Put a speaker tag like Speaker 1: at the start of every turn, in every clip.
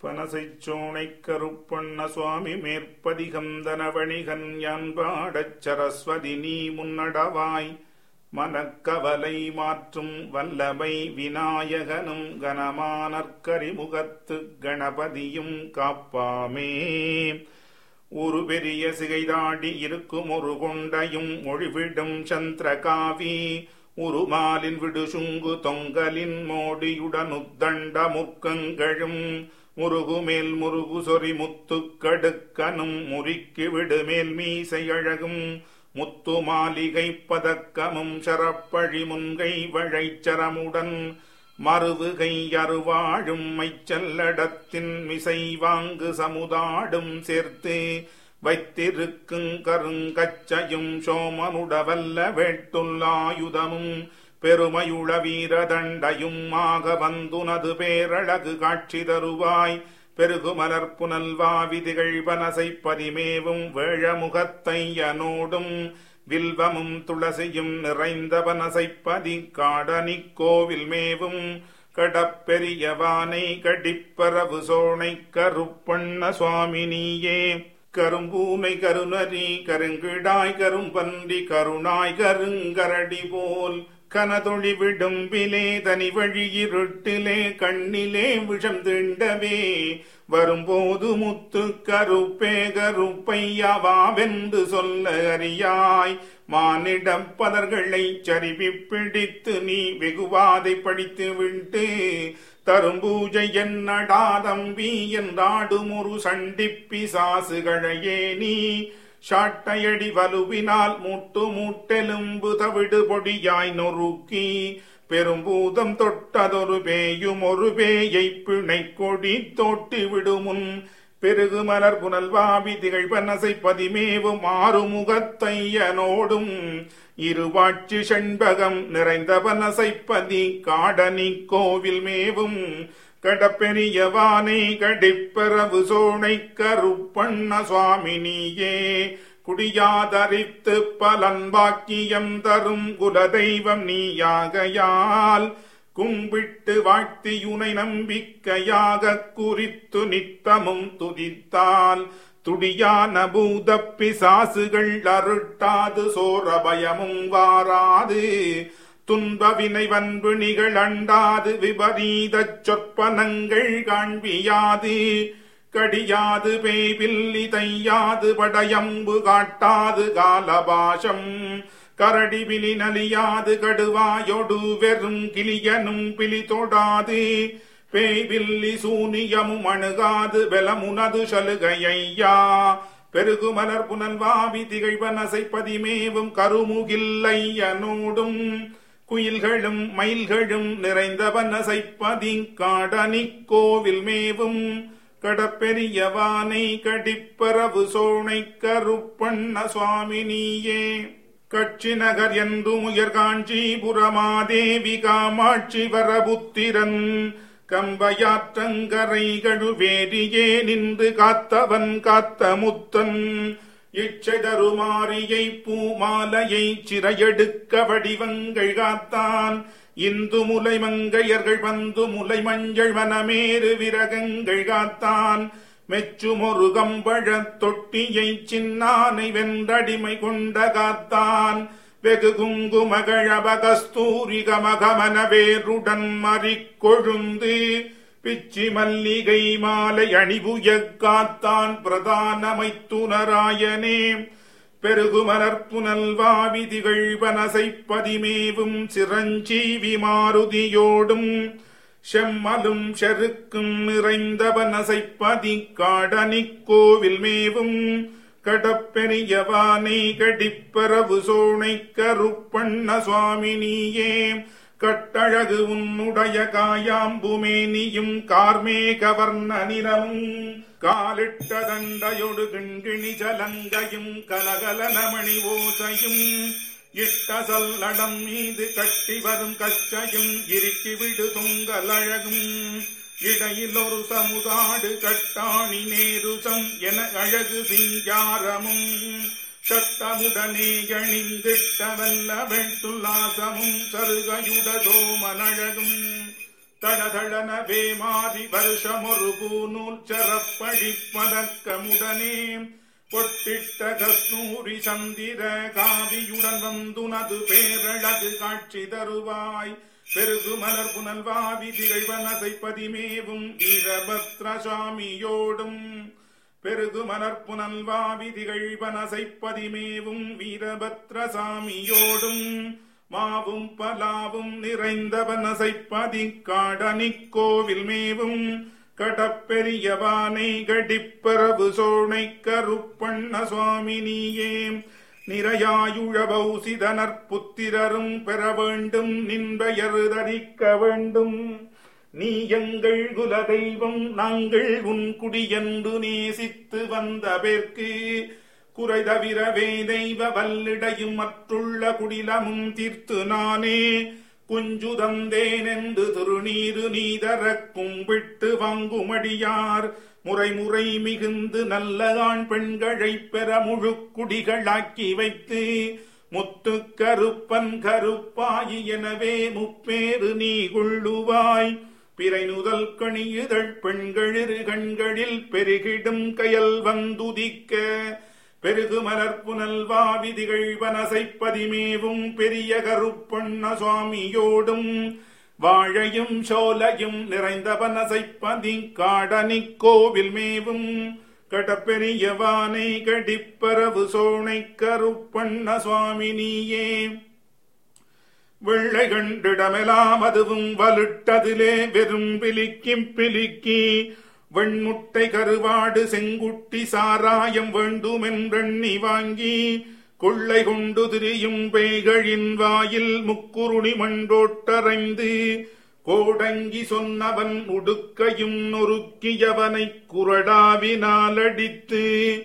Speaker 1: பனசைச் சோனைக் கருப்பண்ண சுவாமி மேற்பதிகம் தனவணிகன் யான் பாடச் சரஸ்வதி நீ முன்னடவாய் மனக்கவலை மாற்றும் வல்லமை விநாயகனும் கனமானற்கரிமுகத்து கணபதியும் காப்பாமே ஒரு பெரிய சிகைதாடி இருக்கும் ஒரு கொண்டையும் மொழிவிடும் சந்திரகாவி உருமாலின் விடுசுங்கு தொங்கலின் மோடியுடனுத்தண்ட முக்கங்களும் முருகுமேல் முருகு சொறி முத்துக்கடுக்கனும் முறிக்கு விடுமேல் மீசை அழகும் முத்து மாளிகை பதக்கமும் சரப்பழி முன்கை வழைச்சரமுடன் மறுவுகை அருவாழும் மைச்சல்லடத்தின் மிசை வாங்கு சமுதாடும் சேர்த்து வைத்திருக்குங் கருங்கச்சையும் சோமனுடவல்ல வேட்டுள்ளாயுதமும் பெருமையுள வீரதண்டையும் ஆக வந்துனது பேரழகு காட்சி தருவாய் பெருகுமலர் புனல்வாவி திகழ்வனசை பதிமேவும் வேழமுகத்தையனோடும் வில்வமும் துளசியும் நிறைந்தவனசைப்பதி காடனி கோவில் மேவும் கடப்பெரியவானை கடிப்பரவு சோனை கருப்பண்ண சுவாமினியே கரும்பூனை கருநரி கருங்கிடாய் கரும்பன்றி கருணாய் கருங்கரடி போல் கனதொழி விடும்பிலே தனி வழி இருட்டிலே கண்ணிலே விஷம் திண்டவே வரும்போது முத்து கருப்பே கருப்பையாவாவென்று சொல்ல அறியாய் மானிடம் பதர்களை சரிவி பிடித்து நீ வெகுவாதை படித்து விட்டு தரும் பூஜை என்னடா தம்பி என்றாடும் ஒரு சண்டிப்பி சாசுகளையே நீ சாட்டையடி வலுவினால் மூட்டு மூட்டெலும்பு தவிடு பொடியாய் நொறுக்கி பெரும்பூதம் தொட்டதொரு பேயும் ஒரு பேயை பிணை கொடி தோட்டி விடுமுன் பெருகு மலர் புனல்வாவி திகழ்பனசை பதிமேவும் ஆறுமுகத்தையனோடும் இருவாட்சி செண்பகம் நிறைந்த பனசைப்பதி காடனி கோவில் மேவும் கடப்பெரியவானை கடிப்பரவு சோனை கருப்பண்ண சுவாமினியே குடியாதரித்து பலன் பாக்கியம் தரும் குலதெய்வம் நீயாகையால் கும்பிட்டு வாழ்த்தியுனை நம்பிக்கையாக குறித்து நித்தமும் துதித்தால் துடியான பூத பிசாசுகள் அருட்டாது சோரபயமும் வாராது துன்பவினை வன்பு நிகழண்டாது விபரீத சொற்பனங்கள் காண்பியாது கடியாது பேய்பில்லி தையாது படையம்பு காட்டாது காலபாஷம் கரடிபிலி நலியாது கடுவாயொடு வெறும் கிளியனும் பிலி தொடாது பேய்வில்லி சூனியமும் அணுகாது பலமுனது சலுகையா பெருகுமலர் புனல்வாவி திகழ்வனசை பதிமேவும் கருமுகில்லையனோடும் குயில்களும் மயில்களும் நிறைந்தவனசைப்பதி காடனி கோவில் மேவும் கடப்பெரியவானை கடிப்பரவு சோனை கருப்பண்ண சுவாமினியே கட்சி நகர் என்று உயர் காஞ்சிபுரமாதேவி காமாட்சி வரபுத்திரன் கம்பயாற்றங்கரை கழுவேரியே நின்று காத்தவன் காத்த முத்தன் இச்சதருமாரியை பூமாலையை சிறையெடுக்க வடிவங்கள் காத்தான் இந்து முலை மங்கையர்கள் வந்து முலை மஞ்சள் மனமேறு விரகங்கள் காத்தான் மெச்சுமொரு கம்பழத் தொட்டியை சின்னானை வென்றடிமை கொண்ட காத்தான் வெகு குங்கு மகளபகஸ்தூரிக மகமன வேருடன் மறிக்கொழுந்து பிச்சி மல்லிகை மாலை அணிபுய காத்தான் பிரதானமைத்துனராயனே பெருகுமலர் புனல்வாவி திகழ்வனசை பதிமேவும் சிரஞ்சீவி மாருதியோடும் செம்மலும் செருக்கும் நிறைந்தவனசை பதி காடனி கோவில் மேவும் கடப்பெரியவானை கடிப்பரவு சோனை கருப்பண்ண சுவாமினியே கட்டழகு உன்னுடைய காயாம்புமேனியும் கார்மேக வர்ண நிறமும் காலிட்ட தண்டையொடு கிண்கிணி ஜலங்கையும் கலகலனமணி ஓசையும் இட்ட சல்லடம் மீது கட்டி வரும் கச்சையும் இறுக்கி விடு தொங்கலழகும் இடையில் ஒரு சமுதாடு கட்டாணி நேருசம் என அழகு சிங்காரமும் சட்டமுடனே எணிந்திட்ட வல்ல வெட்டுல்லாசமும் சருகையுட சோமனழகும் தளதளனவே மாறி வருஷமொரு பூநூல் சரப்பழிப்பதக்கமுடனே பொட்டிட்ட கஸ்தூரி சந்திர காவியுடன் வந்துனது பேரழகு காட்சி தருவாய் பெருகு மலர் புனல்வாவி திகழ்வனசை பதிமேவும் வீரபத்ரசாமியோடும் பெருகு மலர் புனல்வாவி திகழ்வனசை பதிமேவும் வீரபத்ரசாமியோடும் மாவும் பலாவும் நிறைந்தவனசை பதிக்காடனிக் கோவில் மேவும் கடப்பெரியவானை கடிப்பரவு சோனை கருப்பண்ண சுவாமி நீயே நிறையாயுழபௌசிதனர் புத்திரரும் பெற வேண்டும் நின்பெயர் தரிக்க வேண்டும் நீ எங்கள் குல தெய்வம் நாங்கள் உன் குடியென்று நேசித்து வந்த பேர்க்கு குறை தவிரவே தெய்வ வல்லிடையும் மற்றுள்ள குடிலமும் தீர்த்து நானே குஞ்சு தந்தேன் என்று திருநீரு நீதர கும்பிட்டு வாங்குமடியார் முறை முறை மிகுந்து நல்ல ஆண் பெண்களை பெற முழு குடிகளாக்கி வைத்து முத்து கருப்பன் கருப்பாயி எனவே முப்பேறு நீ கொள்ளுவாய் பிறை நுதல் கணியுதழ் பெண்களிரு கண்களில் பெருகிடும் கயல் வந்துதிக்க பெருகு மலர் புனல் வாவிதிகள் வனசை பதிமேவும் பெரிய கருப்பண்ண சுவாமியோடும் வாழையும் சோலையும் நிறைந்த வனசை பதி காடனிக் கோவில் மேவும் கடப்பெரியவானை கடிப்பரவு சோனை கருப்பண்ண சுவாமி நீயே வெள்ளை கண்டிடமெல்லாம் அதுவும் வலுட்டதிலே வெறும் பிலிக்கிம் பிலிக்கி வெண்முட்டை கருவாடு செங்குட்டி சாராயம் வேண்டுமென்றெண்ணி வாங்கி கொள்ளை கொண்டு திரியும் பேய்களின் வாயில் முக்குருணி மண்டோட்டரைந்து கோடங்கி சொன்னவன் உடுக்கையும் நொறுக்கியவனை குரடாவினால் அடித்து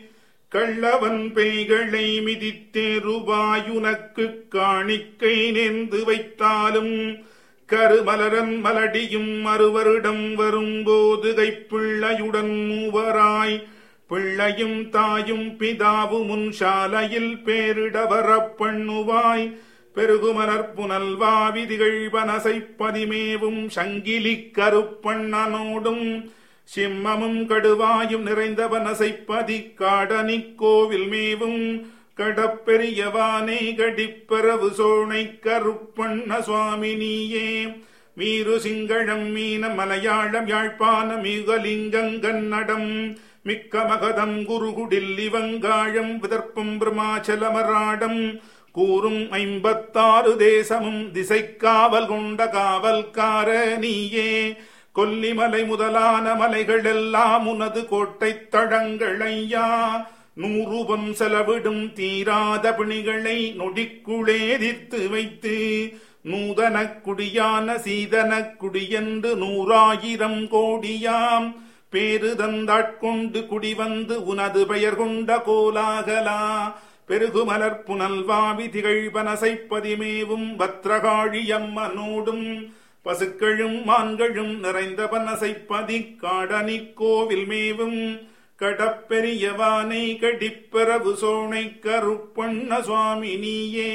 Speaker 1: கள்ளவன் பேய்களை மிதித்தே ரூபாயுனக்கு காணிக்கை நேர்ந்து வைத்தாலும் கருமலரன் மலடியும் மறுவருடம் வரும்போது கைப்பிள்ளையுடன் மூவராய் பிள்ளையும் தாயும் பிதாவும் முன் சாலையில் பேரிடவரப் பண்ணுவாய் பெருகுமலர் புனல் வாவிதிகள் வனசை பதிமேவும் சங்கிலி கருப்பண்ணனோடும் சிம்மமும் கடுவாயும் நிறைந்த வனசை பதி காடனிக் கோவில் மேவும் கடப்பெரியவானை கடிப்பரவு சோனை கருப்பண்ண சுவாமி நீயே மீரு சிங்களம் மீன மலையாளம் யாழ்ப்பாணம் யுகலிங்கம் கன்னடம் மிக்க மகதம் குருகுடில் இவங்காழம் விதர்ப்பம் பிரமாச்சலமராடம் கூறும் ஐம்பத்தாறு தேசமும் திசை காவல் கொண்ட காவல்கார நீயே கொல்லிமலை முதலான மலைகள் எல்லாம் உனது கோட்டை தடங்களையா நூறுபம் செலவிடும் தீராத பிணிகளை நொடிக்குளேதித்து வைத்து நூதன குடியான சீதன குடியென்று நூறாயிரம் கோடியாம் பேரு தந்தாட்கொண்டு குடி வந்து உனது பெயர் கொண்ட கோலாகலா பெருகுமலர் புனல்வாவி திகழ்பனசை பதிமேவும் பத்ரகாழியம்மனோடும் பசுக்களும் மான்களும் நிறைந்த பனசை பதி காடனி கோவில் மேவும் கடப்பெரியவானை கடிப்பரவு சோனை கருப்பண்ண சுவாமி நீயே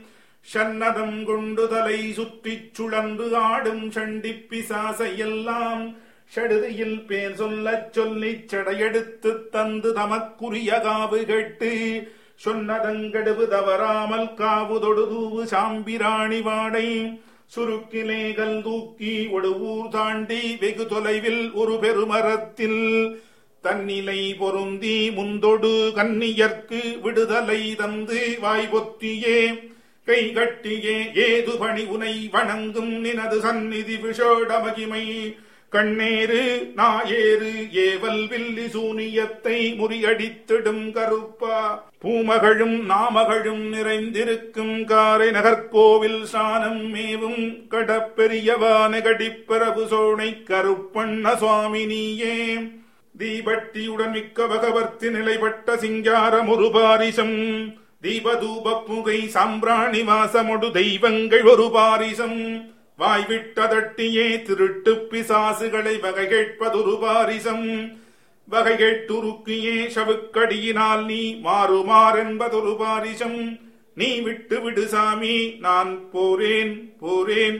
Speaker 1: சன்னதம் கொண்டு தலை சுற்றிச் சுழன்று ஆடும் சண்டி பிசாசையெல்லாம் ஷடுதியில் பேர் சொல்லச் சொல்லிச் சடையெடுத்து தந்து தமக்குரிய காவு கேட்டு சொன்னதங்கடுவு தவறாமல் காவு தொடுதூவு சாம்பிராணி வாடை சுருக்கிலேகல் தூக்கி ஒடுவூர் தாண்டி வெகு தொலைவில் ஒரு பெருமரத்தில் தன்னிலை பொருந்தி முந்தொடு கன்னியர்க்கு விடுதலை தந்து வாய் பொத்தியே கை கட்டியே ஏது பணி உனை வணங்கும் நினது சந்நிதி விஷோட மகிமை கண்ணேறு நாயேறு ஏவல் வில்லி சூனியத்தை முறியடித்திடும் கருப்பா பூமகளும் நாமகளும் நிறைந்திருக்கும் காரை நகர்கோவில் சாணம் மேவும் கடப்பெரியவான கடிப்பரவு சோனை கருப்பண்ண சுவாமி நீயே தீபட்டியுடன் மிக்க பகவர்த்தி நிலைப்பட்ட சிங்காரம் ஒரு பாரிசம் தீபதூப புகை சாம்பிராணி வாசமொடு தெய்வங்கள் ஒரு பாரிசம் வாய்விட்டதட்டியே திருட்டு பிசாசுகளை வகை கேட்பதொரு பாரிசம் வகை கேட்டுருக்கியே சவுக்கடியினால் நீ மாறுமாறென்பதொரு பாரிசம் நீ விட்டு விடு சாமி நான் போரேன் போரேன்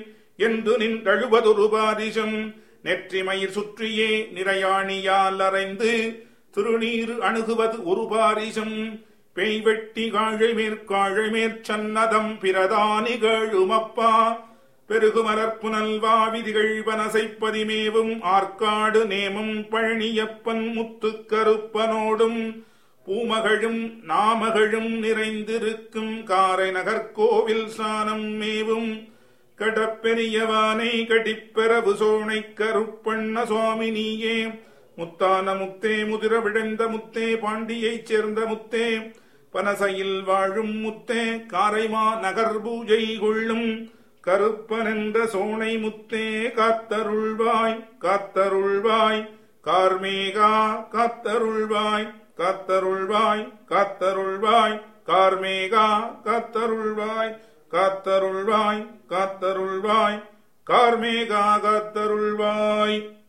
Speaker 1: என்று நின்றழுவதொரு பாரிசம் நெற்றிமயிர் சுற்றியே நிறையாணியால் அறைந்து திருநீர் அணுகுவது ஒரு பாரிசம் பெய்வெட்டி காழை மேற்காழை மேற்சன்னதம் பிரதானிகழுமப்பா பெருகுமலர்ப்புனல் வாவிதிகள் வனசைப்பதிமேவும் ஆற்காடு நேமும் பழனியப்பன் முத்துக்கருப்பனோடும் பூமகளும் நாமகளும் நிறைந்திருக்கும் காரை நகர்கோவில் சானம் மேவும் கடப்பெரியவானை கடிப்பெறவு சோனை கருப்பண்ண சுவாமி நீயே முத்தான முத்தே முதிர விழைந்த முத்தே பாண்டியைச் சேர்ந்த முத்தே பனசையில் வாழும் முத்தே காரைமா நகர் பூஜை கொள்ளும் கருப்பனென்ற சோனை முத்தே காத்தருள்வாய் காத்தருள்வாய் கார்மேகா காத்தருள்வாய் காத்தருள்வாய் காத்தருள்வாய் கார்மேகா காத்தருள்வாய் காத்தருள்வாய் காத்தருள்வாய் கார்மேகா காத்தருள்வாய்